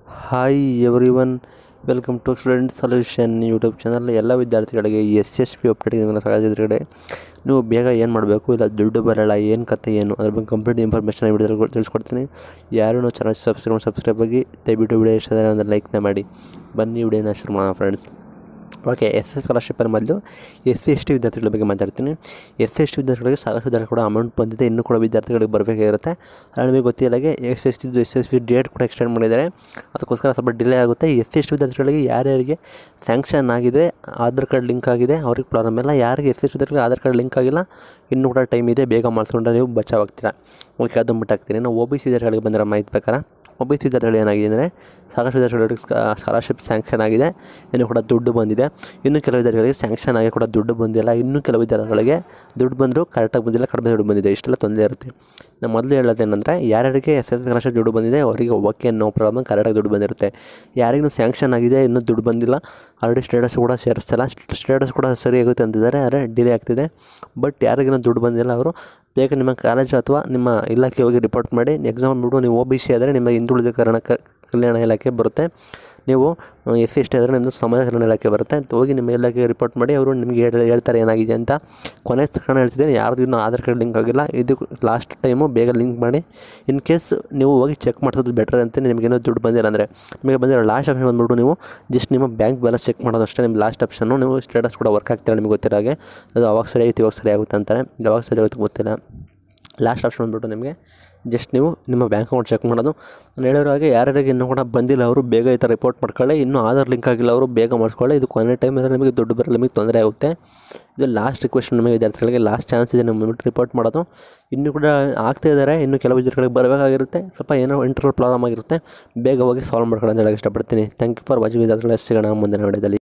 hi everyone welcome to student solution YouTube channel ಎಲ್ಲ ವಿದ್ಯಾರ್ಥಿಗಳಿಗೆ S S P update ಸ್ವಾಗತ ನೀವು ಬೇಗ ಏನು ಮಾಡಬೇಕು ಇಲ್ಲ ದುಡ್ಡು ಬರೋಲ್ಲ ಏನು ಕತೆ ಏನು ಅದ್ರ ಬಗ್ಗೆ ಕಂಪ್ಲೀಟ್ ಇನ್ಫಾರ್ಮೇಷನ್ ವಿಡಿಯೋ ತಿಳಿಸ್ಕೊಡ್ತೀನಿ ಯಾರು ಚಾನಲ್ ಸಬ್ಸ್ಕ್ರೈಬ್ ಸಬ್ಸ್ಕ್ರೈಬ್ ಆಗಿ ದಯವಿಟ್ಟು ವಿಡಿಯೋ ಇಷ್ಟ ಆದರೆ ಒಂದು ಲೈಕ್ನ ಮಾಡಿ ಬನ್ನಿ ವಿಡಿಯೋನ ಶುರು ಮಾಡೋಣ ಫ್ರೆಂಡ್ಸ್ ಓಕೆ ಎಸ್ ಎಸ್ ಸ್ಕಾಲರ್ಶಿಪ್ಪನ್ನು ಮೊದಲು ಎಸ್ ಸಿ ಎಸ್ ಟಿ ವಿದ್ಯಾರ್ಥಿಗಳ ಬಗ್ಗೆ ಮಾತಾಡ್ತೀನಿ ಎಸ್ ಸಿ ಎಸ್ ಟಿ ವಿದ್ಯಾರ್ಥಿಗಳಿಗೆ ಸಾಕಷ್ಟು ವಿದ್ಯಾರ್ಥಿ ಕೂಡ ಅಮೌಂಟ್ ಬಂದಿದೆ ಇನ್ನೂ ಕೂಡ ವಿದ್ಯಾರ್ಥಿಗಳಿಗೆ ಬರಬೇಕಾಗಿರುತ್ತೆ ಅದು ನಿಮಗೆ ಗೊತ್ತಿಲ್ಲಾಗೆ ಎಸ್ ಎಸ್ ಟಿದು ಎಸ್ ಎಸ್ ಪಿ ಡೇಟ್ ಕೂಡ ಎಕ್ಸ್ಟೆಂಡ್ ಮಾಡಿದ್ದಾರೆ ಅದಕ್ಕೋಸ್ಕರ ಸ್ವಲ್ಪ ಡಿಲೇ ಆಗುತ್ತೆ ಎಸ್ ಸಿ ಎಸ್ ಟಿ ವಿದ್ಯಾರ್ಥಿಗಳಿಗೆ ಯಾರ್ಯಾರಿಗೆ ಸ್ಯಾಂಕ್ಷನ್ ಆಗಿದೆ ಆಧಾರ್ ಕಾರ್ಡ್ ಲಿಂಕ್ ಆಗಿದೆ ಅವ್ರಿಗೆ ಪ್ರಾಬ್ಲಮ್ ಇಲ್ಲ ಯಾರಿಗೆ ಎಸ್ ಎಸ್ ವಿದ್ಯಾರ್ಥಿಗಳಿಗೆ ಆಧಾರ್ ಕಾರ್ಡ್ ಲಿಂಕ್ ಆಗಿಲ್ಲ ಇನ್ನೂ ಕೂಡ ಟೈಮ್ ಇದೆ ಬೇಗ ಮಾಡಿಸ್ಕೊಂಡ್ರೆ ನೀವು ಬಚಾವಾಗ್ತೀರಾ ಓಕೆ ಅದು ಬಿಟ್ಟಾಗ್ತೀನಿ ನಾವು ಒ ಬಿ ಸಿ ವಿದ್ಯಾರ್ಥಿಗಳಿಗೆ ಬಂದಿರೋ ಮಾಹಿತಿ ಪ್ರಕಾರ ಒ ಬಿ ಸಿ ವಿದ್ಯಾರ್ಥಿಗಳು ಏನಾಗಿದೆ ಅಂದರೆ ಸಾಕಷ್ಟು ವಿದ್ಯಾರ್ಥಿಗಳಿಗೆ ಸ್ಕಾಲರ್ಶಿಪ್ ಸ್ಯಾಂಕ್ಷನ್ ಆಗಿದೆ ಇನ್ನೂ ಕೂಡ ದುಡ್ಡು ಬಂದಿದೆ ಇನ್ನು ಕೆಲವು ವಿದ್ಯಾರ್ಥಿಗಳಿಗೆ ಸ್ಯಾಂಕ್ಷನ್ ಆಗಿ ಕೂಡ ದುಡ್ಡು ಬಂದಿಲ್ಲ ಇನ್ನು ಕೆಲವು ವಿದ್ಯಾರ್ಥಿಗಳಿಗೆ ದುಡ್ಡು ಬಂದರೂ ಕರೆಕ್ಟಾಗಿ ಬಂದಿಲ್ಲ ಕಡಿಮೆ ದುಡ್ಡು ಬಂದಿದೆ ಇಷ್ಟೆಲ್ಲ ತೊಂದರೆ ಇರುತ್ತೆ ನಾನು ಮೊದಲು ಹೇಳೋದೇನೆಂದರೆ ಯಾರ್ಯಾರಿಗೆ ಎಸ್ ಎಸ್ ಸ್ಕಾಲರ್ಶಿಪ್ ದುಡ್ಡು ಬಂದಿದೆ ಅವರಿಗೆ ಓಕೆ ನೋ ಪ್ರಾಬ್ಲಮ್ ಕರೆಕ್ಟಾಗಿ ದುಡ್ಡು ಬಂದಿರುತ್ತೆ ಯಾರಿಗೂ ಸ್ಯಾಂಕ್ಷನ್ ಆಗಿದೆ ಇನ್ನೂ ದುಡ್ಡು ಬಂದಿಲ್ಲ ಆಲ್ರೆಡಿ ಸ್ಟೇಟಸ್ ಕೂಡ ಸೇರಿಸ್ತಿಲ್ಲ ಸ್ಟೇಟಸ್ ಕೂಡ ಸರಿ ಆಗುತ್ತೆ ಅಂತಿದ್ದಾರೆ ಆದರೆ ಡಿಲೇ ಆಗ್ತಿದೆ ಬಟ್ ಯಾರಿಗಿನ್ನೂ ದುಡ್ಡು ಬಂದಿಲ್ಲ ಅವರು ಬೇಗ ನಿಮ್ಮ ಕಾಲೇಜ್ ಅಥವಾ ನಿಮ್ಮ ಇಲಾಖೆ ಹೋಗಿ ರಿಪೋರ್ಟ್ ಮಾಡಿ ಎಕ್ಸಾಮ್ ಬಿಟ್ಟು ನೀವು ಒ ಬಿ ಸಿ ಆದರೆ ನಿಮ್ಮ ಹಿಂದುಳಿದ ಕರ್ಣ ಕಲ್ಯಾಣ ಇಲಾಖೆ ಬರುತ್ತೆ ನೀವು ಎಸ್ ಸಿ ಎಸ್ ಟಿ ಆದರೆ ನಿಮ್ಮದು ಸಮಾಜ ಕಲ್ಯಾಣ ಇಲಾಖೆ ಬರುತ್ತೆ ಹೋಗಿ ನಿಮ್ಮ ಇಲಾಖೆಗೆ ರಿಪೋರ್ಟ್ ಮಾಡಿ ಅವರು ನಿಮಗೆ ಹೇಳಿ ಹೇಳ್ತಾರೆ ಏನಾಗಿದೆ ಅಂತ ಕೊನೆ ತಕ್ಷಣ ಹೇಳ್ತಿದ್ದೀನಿ ಯಾರ್ದು ಇನ್ನೂ ಆಧಾರ್ ಕಾರ್ಡ್ ಲಿಂಕ್ ಆಗಿಲ್ಲ ಇದು ಲಾಸ್ಟ್ ಟೈಮು ಬೇಗ ಲಿಂಕ್ ಮಾಡಿ ಇನ್ ಕೇಸ್ ನೀವು ಹೋಗಿ ಚೆಕ್ ಮಾಡಿಸೋದು ಬೆಟರ್ ಅಂತ ನಿಮಗೇನೋ ದುಡ್ಡು ಬಂದಿಲ್ಲ ಅಂದರೆ ನಿಮಗೆ ಬಂದಿರೋ ಲಾಸ್ಟ್ ಆಪ್ಷನ್ ಬಂದ್ಬಿಟ್ಟು ನೀವು ಜಸ್ಟ್ ನಿಮ್ಮ ಬ್ಯಾಂಕ್ ಬ್ಯಾಲೆನ್ಸ್ ಚೆಕ್ ಮಾಡೋದು ಅಷ್ಟೇ ನಿಮ್ಮ ಲಾಸ್ಟ್ ಆಪ್ಷನ್ನು ನೀವು ಸ್ಟೇಟಸ್ ಕೂಡ ವರ್ಕ್ ಆಗ್ತಿಲ್ಲ ನಿಮಗೆ ಗೊತ್ತಿರೋ ಹಾಗೆ ಅದು ಅವಾಗ ಸರಿ ಆಗುತ್ತೆ ಇವಾಗ ಸರಿ ಆಗುತ್ತೆ ಅಂತಾರೆ ಯಾವಾಗ ಸರಿ ಆಗುತ್ತೆ ಗೊತ್ತಿಲ್ಲ ಲಾಸ್ಟ್ ಆಪ್ಷನ್ ಬಂದ್ಬಿಟ್ಟು ನಿಮಗೆ ಜಸ್ಟ್ ನೀವು ನಿಮ್ಮ ಬ್ಯಾಂಕ್ ಅಕೌಂಟ್ ಚೆಕ್ ಮಾಡೋದು ನಾನು ಹೇಳಿರೋ ಹಾಗೆ ಯಾರ್ಯಾರಿಗೆ ಇನ್ನೂ ಕೂಡ ಬಂದಿಲ್ಲ ಅವರು ಬೇಗ ಈ ಥರ ರಿಪೋರ್ಟ್ ಮಾಡ್ಕೊಳ್ಳಿ ಇನ್ನೂ ಆಧಾರ್ ಲಿಂಕ್ ಆಗಿಲ್ಲ ಅವರು ಬೇಗ ಮಾಡಿಸ್ಕೊಳ್ಳಿ ಇದು ಕೊನೆ ಟೈಮಲ್ಲಿ ನಿಮಗೆ ದುಡ್ಡು ಬರಲ್ಲ ನಿಮಗೆ ತೊಂದರೆ ಆಗುತ್ತೆ ಇದು ಲಾಸ್ಟ್ ರಿಕ್ವೆಸ್ಟ್ ನಮಗೆ ವಿದ್ಯಾರ್ಥಿಗಳಿಗೆ ಲಾಸ್ಟ್ ಚಾನ್ಸ್ ಇದೆ ನಮ್ಮ ರಿಪೋರ್ಟ್ ಮಾಡೋದು ಇನ್ನೂ ಕೂಡ ಆಗ್ತಾ ಇದ್ದಾರೆ ಇನ್ನು ಕೆಲವು ವಿದ್ಯಾರ್ಥಿಗಳಿಗೆ ಬರಬೇಕಾಗಿರುತ್ತೆ ಸ್ವಲ್ಪ ಏನೋ ಇಂಟರ್ವಲ್ ಪ್ರಾಬ್ಲಮ್ ಆಗಿರುತ್ತೆ ಬೇಗ ಹೋಗಿ ಸಾಲ್ವ್ ಮಾಡ್ಕೊಳ್ಳೋ ಅಂತ ಹೇಳಕ್ಕೆ ಇಷ್ಟಪಡ್ತೀನಿ ಥ್ಯಾಂಕ್ ಯು ಫಾರ್ ವಾಚಿಂಗ್ ವಿದ್ಯಾರ್ಥಿಗಳು ಸಿಗೋಣ ಮುಂದಿನ ವಿಡಿಯೋದಲ್ಲಿ